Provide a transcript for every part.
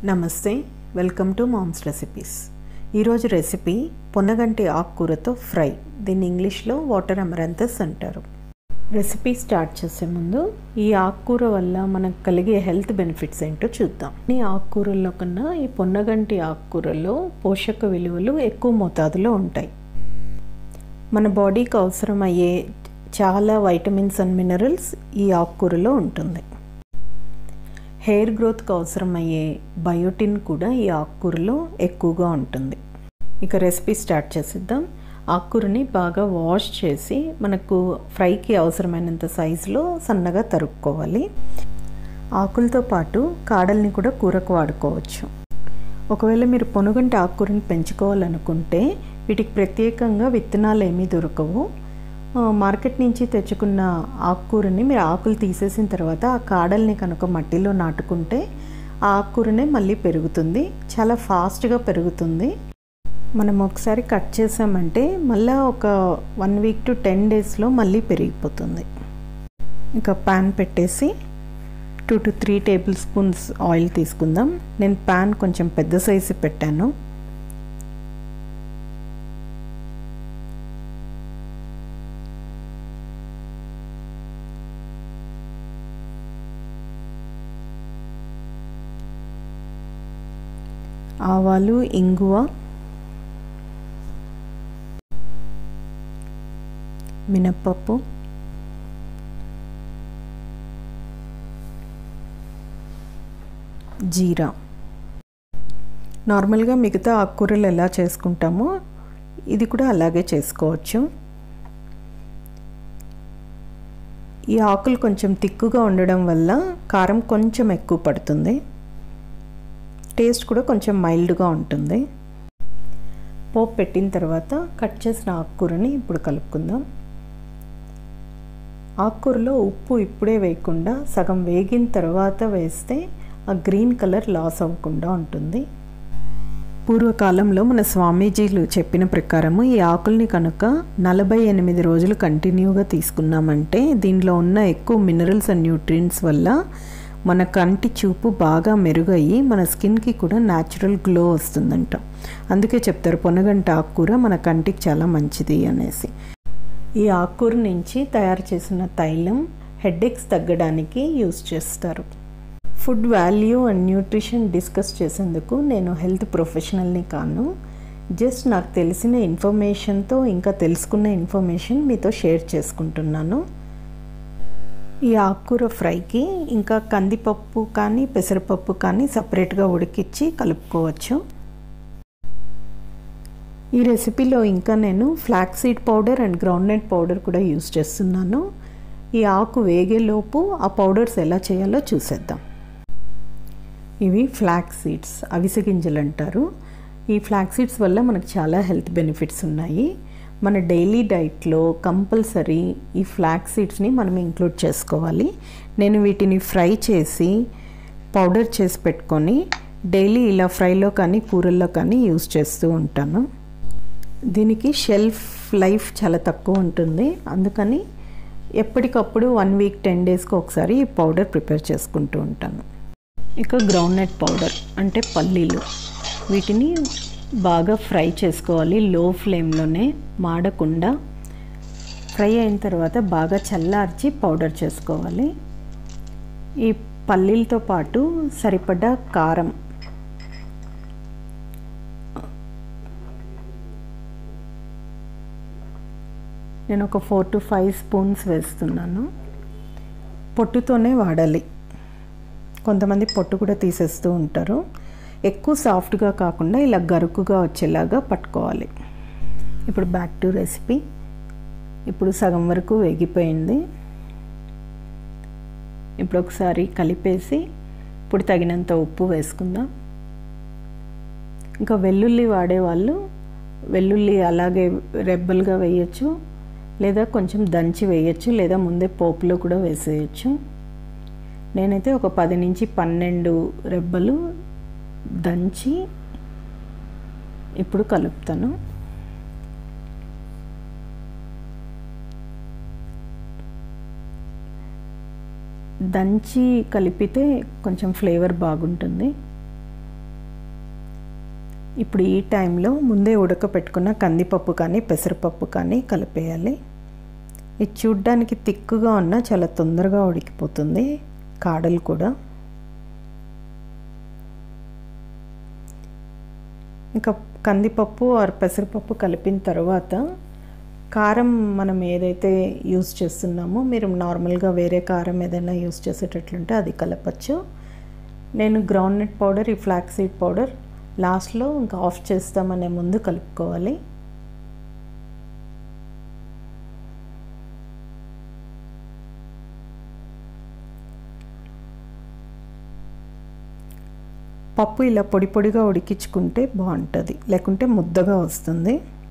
నమస్తే welcome to mom's recipes ఈరోజు recipe పొన్నగంటి ఆకుకూరతో ఫ్రై దీన్ని ఇంగ్లీష్లో వాటర్ అమరంతస్ అంటారు రెసిపీ స్టార్ట్ చేసే ముందు ఈ ఆకుకూర వల్ల మనకు కలిగే హెల్త్ బెనిఫిట్స్ ఏంటో చూద్దాం ఈ ఆకుకూరల్లో కన్నా ఈ పొన్నగంటి ఆకుకూరలో పోషక విలువలు ఎక్కువ మోతాదులో ఉంటాయి మన బాడీకి అవసరమయ్యే చాలా వైటమిన్స్ అండ్ మినరల్స్ ఈ ఆకుకూరలో ఉంటుంది హెయిర్ గ్రోత్కి అవసరమయ్యే బయోటిన్ కూడా ఈ ఆకుకూరలో ఎక్కువగా ఉంటుంది ఇక రెసిపీ స్టార్ట్ చేసిద్దాం ఆకుకూరని బాగా వాష్ చేసి మనకు ఫ్రైకి అవసరమైనంత సైజులో సన్నగా తరుక్కోవాలి ఆకులతో పాటు కాడల్ని కూడా కూరకు వాడుకోవచ్చు ఒకవేళ మీరు పొనుగంటి ఆకుకూరని పెంచుకోవాలనుకుంటే వీటికి ప్రత్యేకంగా విత్తనాలు ఏమీ దొరకవు మార్కెట్ నుంచి తెచ్చుకున్న ఆకుకూరని మీరు ఆకులు తీసేసిన తర్వాత ఆ కాడల్ని కనుక మట్టిలో నాటుకుంటే ఆ ఆకుకూరనే మళ్ళీ పెరుగుతుంది చాలా ఫాస్ట్గా పెరుగుతుంది మనం ఒకసారి కట్ చేసామంటే మళ్ళీ ఒక వన్ వీక్ టు టెన్ డేస్లో మళ్ళీ పెరిగిపోతుంది ఇంకా ప్యాన్ పెట్టేసి two to three tablespoons oil తీసుకుందాం నేను ప్యాన్ కొంచెం పెద్ద సైజు పెట్టాను ఆవాలు ఇంగువ మినప్పప్పు జీరా నార్మల్గా మిగతా ఆకుకూరలు ఎలా చేసుకుంటామో ఇది కూడా అలాగే చేసుకోవచ్చు ఈ ఆకులు కొంచెం తిక్కుగా ఉండడం వల్ల కారం కొంచెం ఎక్కువ పడుతుంది టేస్ట్ కూడా కొంచెం మైల్డ్గా ఉంటుంది పోపు పెట్టిన తర్వాత కట్ చేసిన ఆకుకూరని ఇప్పుడు కలుపుకుందాం ఆకుకూరలో ఉప్పు ఇప్పుడే వేయకుండా సగం వేగిన తర్వాత వేస్తే ఆ గ్రీన్ కలర్ లాస్ అవ్వకుండా ఉంటుంది పూర్వకాలంలో మన స్వామీజీలు చెప్పిన ప్రకారము ఈ ఆకుల్ని కనుక నలభై ఎనిమిది రోజులు కంటిన్యూగా తీసుకున్నామంటే దీనిలో ఉన్న ఎక్కువ మినరల్స్ అండ్ న్యూట్రియంట్స్ వల్ల మన కంటి చూపు బాగా మెరుగయ్యి మన స్కిన్కి కూడా న్యాచురల్ గ్లో వస్తుందంట అందుకే చెప్తారు పొనగంట ఆకుకూర మన కంటికి చాలా మంచిది అనేసి ఈ ఆకుకూర నుంచి తయారు చేసిన తైలం హెడ్ఏక్స్ తగ్గడానికి యూస్ చేస్తారు food value and nutrition discuss చేసేందుకు నేను హెల్త్ ప్రొఫెషనల్ని కాను జస్ట్ నాకు తెలిసిన ఇన్ఫర్మేషన్తో ఇంకా తెలుసుకున్న ఇన్ఫర్మేషన్ మీతో షేర్ చేసుకుంటున్నాను ఈ ఆకుకూర ఫ్రైకి ఇంకా కందిపప్పు కానీ పెసరపప్పు కానీ సపరేట్గా ఉడికిచ్చి కలుపుకోవచ్చు ఈ రెసిపీలో ఇంకా నేను flax seed powder and groundnut powder కూడా యూస్ చేస్తున్నాను ఈ ఆకు వేగేలోపు ఆ పౌడర్స్ ఎలా చేయాలో చూసేద్దాం ఇవి ఫ్లాక్ సీడ్స్ అవిసె గింజలు అంటారు ఈ ఫ్లాక్ సీడ్స్ వల్ల మనకు చాలా హెల్త్ బెనిఫిట్స్ ఉన్నాయి మన డైలీ డైట్లో కంపల్సరీ ఈ ఫ్లాక్ సీడ్స్ని మనం ఇంక్లూడ్ చేసుకోవాలి నేను వీటిని ఫ్రై చేసి పౌడర్ చేసి పెట్టుకొని డైలీ ఇలా ఫ్రైలో కానీ కూరల్లో కానీ యూస్ చేస్తూ ఉంటాను దీనికి షెల్ఫ్ లైఫ్ చాలా తక్కువ ఉంటుంది అందుకని ఎప్పటికప్పుడు వన్ వీక్ టెన్ డేస్కి ఒకసారి ఈ పౌడర్ ప్రిపేర్ చేసుకుంటూ ఉంటాను ఇక గ్రౌండ్నట్ పౌడర్ అంటే పల్లీలు వీటిని బాగా ఫ్రై చేసుకోవాలి లో ఫ్లేమ్లోనే మాడకుండా ఫ్రై అయిన తర్వాత బాగా చల్లార్చి పౌడర్ చేసుకోవాలి ఈ పల్లీలతో పాటు సరిపడా కారం నేను ఒక ఫోర్ టు ఫైవ్ స్పూన్స్ వేస్తున్నాను పొట్టుతోనే వాడాలి కొంతమంది పొట్టు కూడా తీసేస్తూ ఉంటారు ఎక్కువ సాఫ్ట్గా కాకుండా ఇలా గరుకుగా వచ్చేలాగా పట్టుకోవాలి ఇప్పుడు బ్యాక్ టు రెసిపీ ఇప్పుడు సగం వరకు వేగిపోయింది ఇప్పుడు ఒకసారి కలిపేసి ఇప్పుడు తగినంత ఉప్పు వేసుకుందాం ఇంకా వెల్లుల్లి వాడేవాళ్ళు వెల్లుల్లి అలాగే రెబ్బలుగా వేయచ్చు లేదా కొంచెం దంచి వేయచ్చు లేదా ముందే పోపులో కూడా వేసేయచ్చు నేనైతే ఒక పది నుంచి పన్నెండు రెబ్బలు దంచి ఇప్పుడు కలుపుతాను దంచి కలిపితే కొంచెం ఫ్లేవర్ బాగుంటుంది ఇప్పుడు ఈ టైంలో ముందే ఉడకపెట్టుకున్న కందిపప్పు కానీ పెసరపప్పు కానీ కలిపేయాలి ఇది చూడ్డానికి తిక్కుగా ఉన్న చాలా తొందరగా ఉడికిపోతుంది కాడలు కూడా ఇంకా కందిపప్పు ఆర్ పెసరపప్పు కలిపిన తర్వాత కారం మనం ఏదైతే యూస్ చేస్తున్నామో మీరు నార్మల్గా వేరే కారం ఏదైనా యూస్ చేసేటట్లుంటే అది కలపచ్చు నేను గ్రౌండ్నట్ పౌడర్ ఈ ఫ్లాక్ సీడ్ పౌడర్ లాస్ట్లో ఇంకా ఆఫ్ చేస్తామనే ముందు కలుపుకోవాలి పప్పు ఇలా పొడి పొడిగా ఉడికించుకుంటే బాగుంటుంది లేకుంటే ముద్దగా వస్తుంది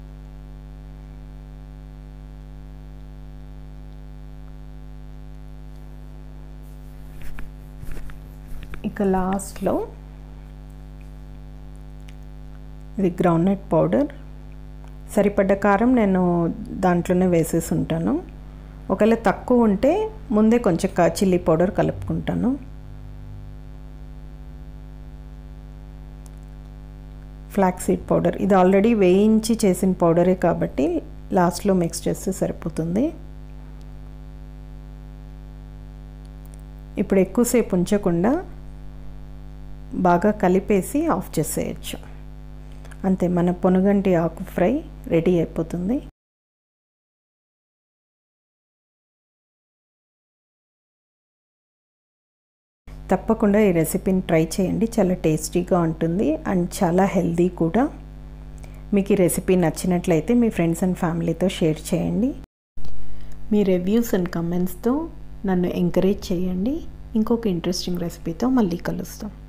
ఇక లాస్ట్లో ఇది గ్రౌండ్నట్ పౌడర్ సరిపడ్డ కారం నేను దాంట్లోనే వేసేసి ఉంటాను ఒకవేళ తక్కువ ఉంటే ముందే కొంచెం చిల్లీ పౌడర్ కలుపుకుంటాను ఫ్లాక్ సీడ్ పౌడర్ ఇది ఆల్రెడీ వేయించి చేసిన పౌడరే కాబట్టి లాస్ట్లో మిక్స్ చేస్తే సరిపోతుంది ఇప్పుడు ఎక్కువసేపు ఉంచకుండా బాగా కలిపేసి ఆఫ్ చేసేయచ్చు అంతే మన పొనుగంటి ఆకు ఫ్రై రెడీ అయిపోతుంది తప్పకుండా ఈ రెసిపీని ట్రై చేయండి చాలా టేస్టీగా ఉంటుంది అండ్ చాలా హెల్దీ కూడా మీకు ఈ రెసిపీ నచ్చినట్లయితే మీ ఫ్రెండ్స్ అండ్ ఫ్యామిలీతో షేర్ చేయండి మీ రివ్యూస్ అండ్ కమెంట్స్తో నన్ను ఎంకరేజ్ చేయండి ఇంకొక ఇంట్రెస్టింగ్ రెసిపీతో మళ్ళీ కలుస్తాం